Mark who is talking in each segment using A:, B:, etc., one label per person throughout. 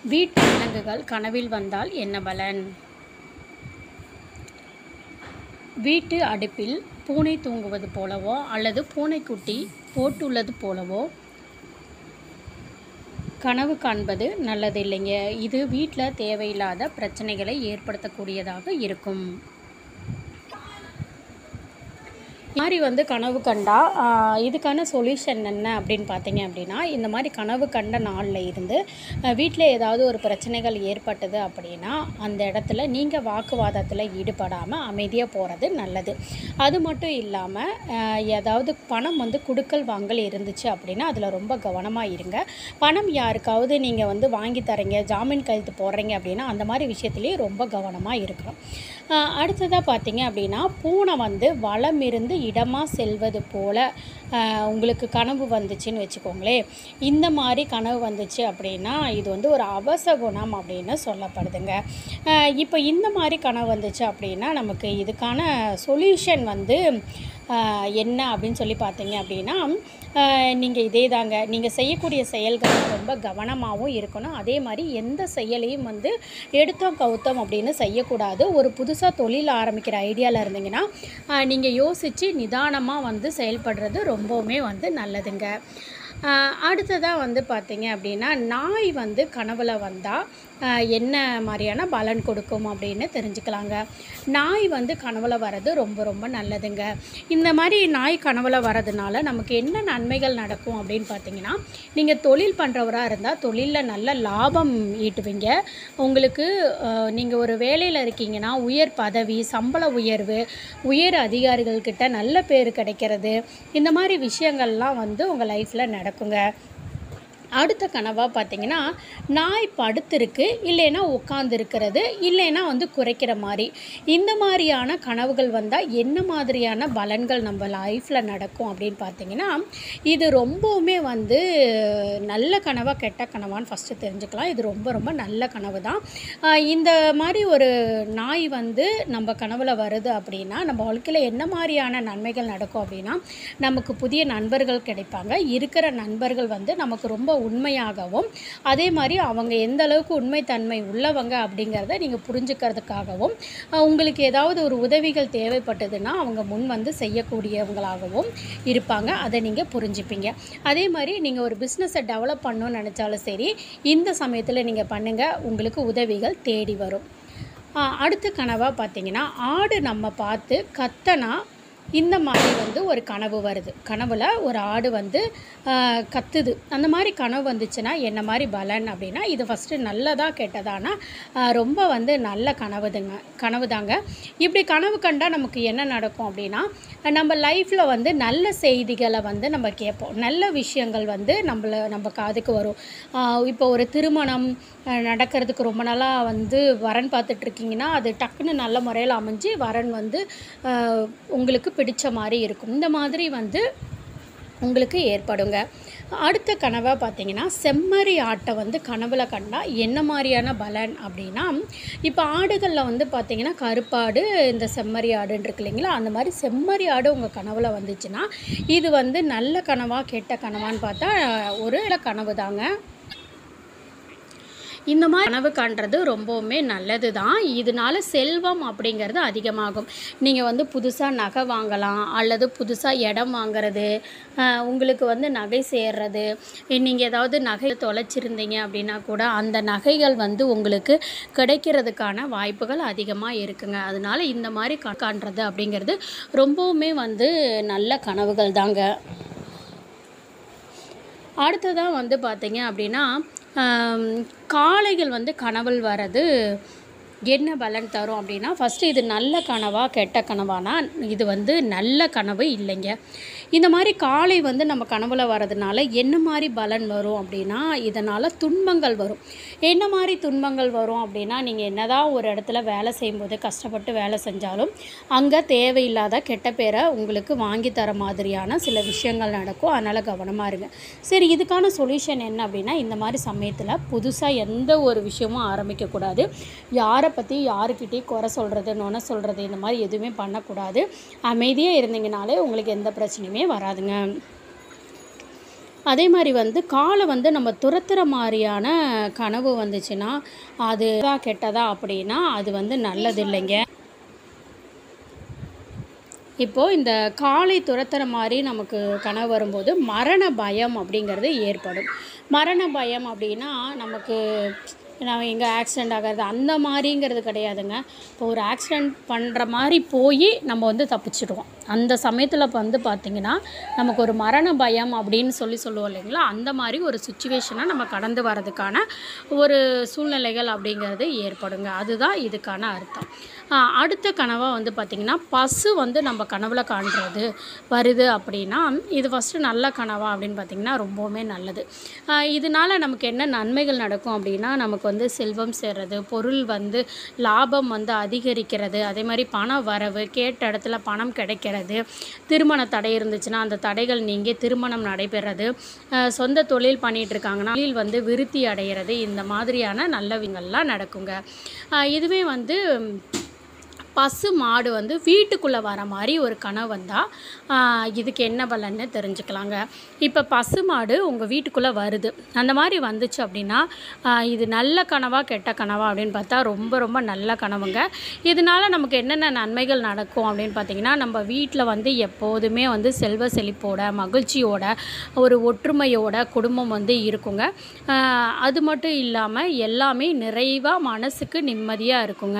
A: வீட்டு விலங்குகள் கனவில் வந்தால் என்ன பலன் வீட்டு அடுப்பில் பூனை தூங்குவது போலவோ அல்லது பூனைக்குட்டி போட்டுள்ளது போலவோ கனவு காண்பது நல்லது இல்லைங்க இது வீட்டில் தேவையில்லாத பிரச்சனைகளை ஏற்படுத்தக்கூடியதாக இருக்கும் இந்த மாதிரி வந்து கனவு கண்டா ஆஹ், இதுக்கான சொல்யூஷன் என்ன அப்படின்னு பார்த்தீங்க அப்படின்னா இந்த மாதிரி கனவு கண்ட நாளில் இருந்து வீட்டில் ஏதாவது ஒரு பிரச்சனைகள் ஏற்பட்டது அப்படின்னா அந்த இடத்துல நீங்கள் வாக்குவாதத்தில் ஈடுபடாமல் அமைதியாக போகிறது நல்லது அது மட்டும் இல்லாமல் ஏதாவது பணம் வந்து குடுக்கல் வாங்கல் இருந்துச்சு அப்படின்னா அதில் ரொம்ப கவனமாக இருங்க பணம் யாருக்காவது நீங்கள் வந்து வாங்கி தரீங்க ஜாமீன் கையெழுத்து போடுறீங்க அப்படின்னா அந்த மாதிரி விஷயத்துலேயும் ரொம்ப கவனமாக இருக்கணும் ஆஹ் அடுத்ததாக பார்த்தீங்க அப்படின்னா பூனை வந்து வலம் இருந்து இடமாக செல்வது போல் ஆஹ் உங்களுக்கு கனவு வந்துச்சுன்னு வச்சுக்கோங்களேன் இந்த மாதிரி கனவு வந்துச்சு அப்படின்னா இது வந்து ஒரு அவசகுணம் அப்படின்னு சொல்லப்படுதுங்க ஆஹ் இப்போ இந்த மாதிரி கனவு வந்துச்சு அப்படின்னா நமக்கு இதுக்கான சொல்யூஷன் வந்து ஆஹ் என்ன அப்படின்னு சொல்லி பார்த்தீங்க அப்படின்னா நீங்கள் இதே தாங்க நீங்கள் செய்யக்கூடிய செயல்கள் ரொம்ப கவனமாகவும் இருக்கணும் அதே மாதிரி எந்த செயலையும் வந்து எடுத்தோம் கவுத்தோம் அப்படின்னு செய்யக்கூடாது ஒரு புதுசாக தொழில் ஆரம்பிக்கிற ஐடியாவில் இருந்தீங்கன்னா நீங்கள் யோசித்து நிதானமாக வந்து செயல்படுறது ரொம்பவுமே வந்து நல்லதுங்க அடுத்ததாக வந்து பார்த்தீங்க அப்படின்னா நாய் வந்து கனவுல வந்தால் என்ன மாதிரியான பலன் கொடுக்கும் அப்படின்னு தெரிஞ்சுக்கலாங்க நாய் வந்து கனவுல வர்றது ரொம்ப ரொம்ப நல்லதுங்க இந்த மாதிரி நாய் கனவுல வர்றதுனால நமக்கு என்ன நன்மைகள் நடக்கும் அப்படின்னு பார்த்தீங்கன்னா நீங்கள் தொழில் பண்ணுறவராக இருந்தால் தொழிலில் நல்ல லாபம் ஈட்டுவீங்க உங்களுக்கு நீங்கள் ஒரு வேலையில் இருக்கீங்கன்னா உயர் பதவி சம்பள உயர்வு உயர் அதிகாரிகள்கிட்ட நல்ல பேர் கிடைக்கிறது இந்த மாதிரி விஷயங்கள்லாம் வந்து உங்கள் லைஃப்பில் நடக்குங்க அடுத்த கனவாக பார்த்தீங்கன்னா நாய் படுத்திருக்கு இல்லைன்னா உட்காந்துருக்கிறது இல்லைன்னா வந்து குறைக்கிற மாதிரி இந்த மாதிரியான கனவுகள் வந்தால் என்ன மாதிரியான பலன்கள் நம்ம லைஃப்பில் நடக்கும் அப்படின்னு பார்த்தீங்கன்னா இது ரொம்பவுமே வந்து நல்ல கனவா கெட்ட கனவான்னு ஃபஸ்ட்டு தெரிஞ்சுக்கலாம் இது ரொம்ப ரொம்ப நல்ல கனவு தான் ஆஹ் இந்த மாதிரி ஒரு நாய் வந்து நம்ம கனவுல வருது அப்படின்னா நம்ம வாழ்க்கையில் என்ன மாதிரியான நன்மைகள் நடக்கும் அப்படின்னா நமக்கு புதிய நண்பர்கள் கிடைப்பாங்க இருக்கிற நண்பர்கள் வந்து நமக்கு ரொம்ப உண்மையாகவும் அதே மாதிரி அவங்க எந்த அளவுக்கு உண்மைத்தன்மை உள்ளவங்க அப்படிங்கிறத நீங்கள் புரிஞ்சுக்கிறதுக்காகவும் அஹ் உங்களுக்கு ஏதாவது ஒரு உதவிகள் தேவைப்பட்டதுன்னா அவங்க முன் வந்து செய்யக்கூடியவங்களாகவும் இருப்பாங்க அதை நீங்கள் புரிஞ்சுப்பீங்க அதே மாதிரி நீங்கள் ஒரு பிஸ்னஸை டெவலப் பண்ணணும்னு நினச்சாலும் சரி இந்த சமயத்தில் நீங்கள் பண்ணுங்கள் உங்களுக்கு உதவிகள் தேடி வரும் ஆஹ் அடுத்த கனவாக பார்த்தீங்கன்னா ஆடு நம்ம பார்த்து கத்தனா இந்த மாதிரி வந்து ஒரு கனவு வருது கனவில் ஒரு ஆடு வந்து ஆஹ், கத்துது அந்த மாதிரி கனவு வந்துச்சுன்னா என்ன மாதிரி பலன் அப்படின்னா இது ஃபஸ்ட்டு நல்லதா கெட்டதானா ஆஹ், ரொம்ப வந்து நல்ல கனவுதுங்க கனவு தாங்க இப்படி கனவு கண்டால் நமக்கு என்ன நடக்கும் அப்படின்னா நம்ம லைஃப்பில் வந்து நல்ல செய்திகளை வந்து நம்ம கேட்போம் நல்ல விஷயங்கள் வந்து நம்மள நம்ம காதுக்கு வரும் ஆஹ், இப்போ ஒரு திருமணம் அஹ், நடக்கிறதுக்கு ரொம்ப நாளாக வந்து வரன் பார்த்துட்டு இருக்கீங்கன்னா அது டக்குன்னு நல்ல முறையில் அமைஞ்சு வரன் வந்து ஆஹ், உங்களுக்கு பிடிச்ச மாதிரி இருக்கும் இந்த மாதிரி வந்து உங்களுக்கு ஏற்படுங்க அடுத்த கனவாக பார்த்தீங்கன்னா செம்மறி ஆட்டை வந்து கனவுல கண்டா என்ன மாதிரியான பலன் அப்படின்னா இப்போ ஆடுகளில் வந்து பார்த்தீங்கன்னா கருப்பாடு இந்த செம்மறி ஆடுன்னு இருக்கு இல்லைங்களா அந்த மாதிரி செம்மறி ஆடு உங்கள் கனவுல வந்துச்சுன்னா இது வந்து நல்ல கனவா கெட்ட கனவான்னு பார்த்தா ஒரு கனவு தாங்க இந்த மாதிரி கனவு காண்றது ரொம்பவுமே நல்லது தான் இதனால செல்வம் அப்படிங்கிறது அதிகமாகும் நீங்கள் வந்து புதுசாக நகை வாங்கலாம் அல்லது புதுசாக இடம் வாங்குறது ஆஹ் உங்களுக்கு வந்து நகை சேர்றது நீங்கள் ஏதாவது நகை தொலைச்சிருந்தீங்க அப்படின்னா கூட அந்த நகைகள் வந்து உங்களுக்கு கிடைக்கிறதுக்கான வாய்ப்புகள் அதிகமாக இருக்குங்க அதனால இந்த மாதிரி கா- காண்றது அப்படிங்கிறது ரொம்பவுமே வந்து நல்ல கனவுகள் தாங்க அடுத்ததாக வந்து பார்த்தீங்க அப்படின்னா ஆம், காளைகள் வந்து கனவில் வர்றது என்ன பலன் தரும் அப்படின்னா ஃபஸ்ட்டு இது நல்ல கனவா கெட்ட கனவானா இது வந்து நல்ல கனவு இல்லைங்க இந்த மாதிரி காளை வந்து நம்ம கனவுல வர்றதுனால என்ன மாதிரி பலன் வரும் அப்படின்னா இதனால் துன்பங்கள் வரும் என்ன மாதிரி துன்பங்கள் வரும் அப்படின்னா நீங்கள் என்னதான் ஒரு இடத்துல வேலை செய்யும்போது கஷ்டப்பட்டு வேலை செஞ்சாலும் அங்கே தேவையில்லாத கெட்ட பேரை உங்களுக்கு வாங்கி தர மாதிரியான சில விஷயங்கள் நடக்கும் அதனால் கவனமாக இருங்க சரி இதுக்கான சொல்யூஷன் என்ன அப்படின்னா இந்த மாதிரி சமயத்தில் புதுசாக எந்த ஒரு விஷயமும் ஆரம்பிக்கக்கூடாது யாரை பற்றி யாருக்கிட்டேயும் குறை சொல்கிறது நொன சொல்கிறது இந்த மாதிரி எதுவுமே பண்ணக்கூடாது அமைதியாக இருந்தீங்கனாலே உங்களுக்கு எந்த பிரச்சனையுமே வராதுங்க அதே மாதிரி வந்து காலை வந்து நம்ம துரத்துற மாதிரியான கனவு வந்துச்சுன்னா அது கெட்டதா அப்படின்னா அது வந்து நல்லது இல்லைங்க இப்போது இந்த காலை துரத்துற மாதிரி நமக்கு கனவு வரும்போது மரண பயம் அப்படிங்கிறது ஏற்படும் மரண பயம் அப்படின்னா நமக்கு நான் எங்கே ஆக்சிடெண்ட் ஆகிறது அந்த மாதிரிங்கிறது கிடையாதுங்க இப்போ ஒரு ஆக்சிடெண்ட் பண்ணுற மாதிரி போய் நம்ம வந்து தப்பிச்சிடுவோம் அந்த சமயத்தில் இப்போ வந்து பார்த்திங்கன்னா நமக்கு ஒரு மரண பயம் அப்படின்னு சொல்லி சொல்லுவோம் இல்லைங்களா அந்த மாதிரி ஒரு சுச்சுவேஷனை நம்ம கடந்து வரதுக்கான ஒரு சூழ்நிலைகள் அப்படிங்கிறது ஏற்படுங்க அதுதான் இதுக்கான அர்த்தம் ஆஹ் அடுத்த கனவாக வந்து பார்த்திங்கன்னா பசு வந்து நம்ம கனவுல காண்றது வருது அப்படின்னா இது ஃபஸ்ட்டு நல்ல கனவா அப்படின்னு பார்த்திங்கன்னா ரொம்பவுமே நல்லது ஆஹ் இதனால நமக்கு என்ன நன்மைகள் நடக்கும் அப்படின்னா நமக்கு வந்து செல்வம் சேர்றது பொருள் வந்து லாபம் வந்து அதிகரிக்கிறது அதே மாதிரி பண வரவு கேட்ட இடத்துல பணம் கிடைக்கிறது திருமண தடை இருந்துச்சுன்னா அந்த தடைகள் நீங்கி திருமணம் நடைபெறது ஆஹ் சொந்த தொழில் பண்ணிட்டு இருக்காங்கன்னா தொழில் வந்து விருத்தி அடைகிறது இந்த மாதிரியான நல்லவங்கள்லாம் நடக்குங்க ஆஹ் இதுவே வந்து பசு மாடு வந்து வீட்டுக்குள்ளே வர மாதிரி ஒரு கனவு வந்தால் இதுக்கு என்ன பலன்னு தெரிஞ்சுக்கலாங்க இப்போ பசு மாடு உங்கள் வீட்டுக்குள்ளே வருது அந்த மாதிரி வந்துச்சு அப்படின்னா ஆஹ் இது நல்ல கனவா கெட்ட கனவா அப்படின்னு பார்த்தா ரொம்ப ரொம்ப நல்ல கனவுங்க இதனால நமக்கு என்னென்ன நன்மைகள் நடக்கும் அப்படின்னு பார்த்தீங்கன்னா நம்ம வீட்டில் வந்து எப்போதுமே வந்து செல்வ செழிப்போட மகிழ்ச்சியோட ஒரு ஒற்றுமையோட குடும்பம் வந்து இருக்குங்க ஆஹ் அது மட்டும் இல்லாமல் எல்லாமே நிறைவாக மனசுக்கு நிம்மதியாக இருக்குங்க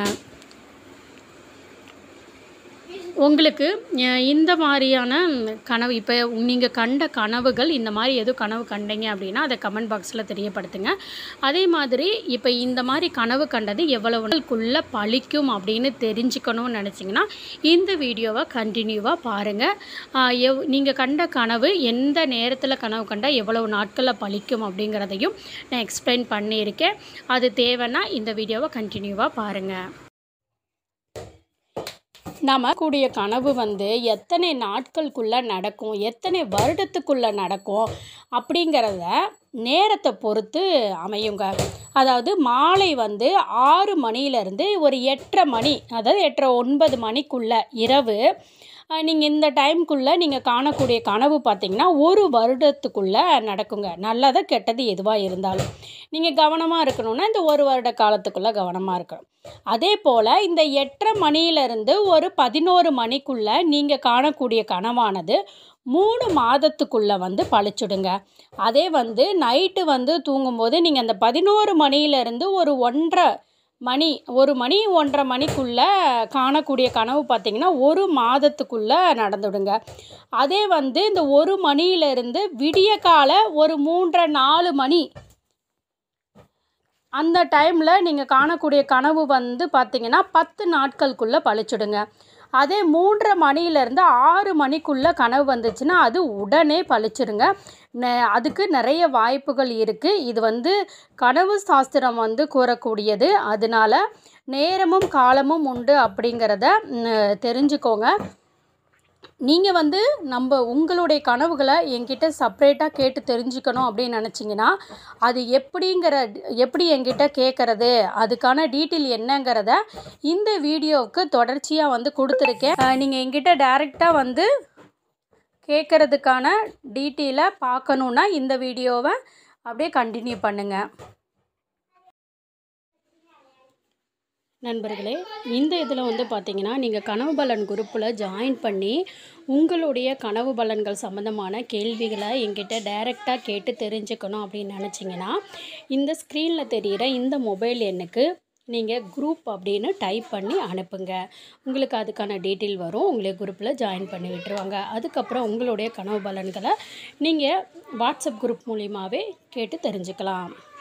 A: உங்களுக்கு அஹ், இந்த மாதிரியான கனவு இப்போ நீங்கள் கண்ட கனவுகள் இந்த மாதிரி எதுவும் கனவு கண்டீங்க அப்படின்னா அதை கமெண்ட் பாக்ஸில் தெரியப்படுத்துங்க அதே மாதிரி இப்போ இந்த மாதிரி கனவு கண்டது எவ்வளவு நாளுக்குள்ளே பழிக்கும் அப்படின்னு தெரிஞ்சுக்கணும்னு நினச்சிங்கன்னா இந்த வீடியோவை கண்டினியூவாக பாருங்கள் எவ் நீங்கள் கண்ட கனவு எந்த நேரத்தில் கனவு கண்டால் எவ்வளவு நாட்களில் பழிக்கும் அப்படிங்கிறதையும் நான் எக்ஸ்பிளைன் பண்ணியிருக்கேன் அது தேவைன்னா இந்த வீடியோவை கண்டினியூவாக பாருங்கள் நம்ம கூடிய கனவு வந்து எத்தனை நாட்களுக்குள்ளே நடக்கும் எத்தனை வருடத்துக்குள்ளே நடக்கும் அப்படிங்கிறத நேரத்தை பொறுத்து அமையுங்க அதாவது மாலை வந்து ஆறு மணியிலேருந்து ஒரு எட்டரை மணி அதாவது எட்டரை ஒன்பது மணிக்குள்ளே இரவு நீங்கள் இந்த டைம்குள்ளே நீங்கள் காணக்கூடிய கனவு பார்த்தீங்கன்னா ஒரு வருடத்துக்குள்ளே நடக்குங்க நல்லது கெட்டது எதுவாக இருந்தாலும் நீங்கள் கவனமாக இருக்கணும்னா இந்த ஒரு வருட காலத்துக்குள்ளே கவனமாக இருக்கணும் அதே போல் இந்த எட்டரை மணியிலிருந்து ஒரு பதினோரு மணிக்குள்ளே நீங்கள் காணக்கூடிய கனவானது மூணு மாதத்துக்குள்ளே வந்து பழிச்சுடுங்க அதே வந்து நைட்டு வந்து தூங்கும்போது நீங்கள் அந்த பதினோரு மணியிலிருந்து ஒரு ஒன்றரை மணி ஒரு மணி ஒன்றரை மணிக்குள்ளே காணக்கூடிய கனவு பார்த்திங்கன்னா ஒரு மாதத்துக்குள்ளே நடந்துடுங்க அதே வந்து இந்த ஒரு மணியிலிருந்து விடிய கால ஒரு மூன்றரை நாலு மணி அந்த டைமில் நீங்கள் காணக்கூடிய கனவு வந்து பார்த்தீங்கன்னா பத்து நாட்களுக்குள்ளே பழிச்சுடுங்க அதே மூன்றரை மணியிலேருந்து ஆறு மணிக்குள்ளே கனவு வந்துச்சுன்னா அது உடனே பழிச்சிருங்க நெ- அதுக்கு நிறைய வாய்ப்புகள் இருக்குது இது வந்து கனவு சாஸ்திரம் வந்து கூறக்கூடியது அதனால நேரமும் காலமும் உண்டு அப்படிங்கிறத ம், தெரிஞ்சுக்கோங்க நீங்கள் வந்து நம்ம உங்களுடைய கனவுகளை என்கிட்ட செப்ரேட்டாக கேட்டு தெரிஞ்சுக்கணும் அப்படின்னு நினச்சிங்கன்னா அது எப்படிங்கிற எப்படி என்கிட்ட கேட்குறது அதுக்கான டீட்டெயில் என்னங்கிறத இந்த வீடியோவுக்கு தொடர்ச்சியாக வந்து கொடுத்துருக்கேன் நீங்கள் என்கிட்ட டைரெக்டாக வந்து கேட்குறதுக்கான டீட்டெயிலை பார்க்கணுன்னா இந்த வீடியோவை அப்படியே கண்டினியூ பண்ணுங்கள் நண்பர்களே இந்த இதில் வந்து பார்த்தீங்கன்னா நீங்கள் கனவு பலன் குரூப்பில் ஜாயின் பண்ணி உங்களுடைய கனவு பலன்கள் சம்மந்தமான கேள்விகளை என்கிட்ட டைரெக்டாக கேட்டு தெரிஞ்சுக்கணும் அப்படின்னு நினச்சிங்கன்னா இந்த ஸ்க்ரீனில் தெரிகிற இந்த மொபைல் எண்ணுக்கு நீங்கள் குரூப் அப்படின்னு டைப் பண்ணி அனுப்புங்க உங்களுக்கு அதுக்கான டீட்டெயில் வரும் உங்களை குரூப்பில் ஜாயின் பண்ணி விட்டுருவாங்க அதுக்கப்புறம் உங்களுடைய கனவு பலன்களை நீங்கள் வாட்ஸ்அப் குரூப் மூலியமாகவே கேட்டு தெரிஞ்சுக்கலாம்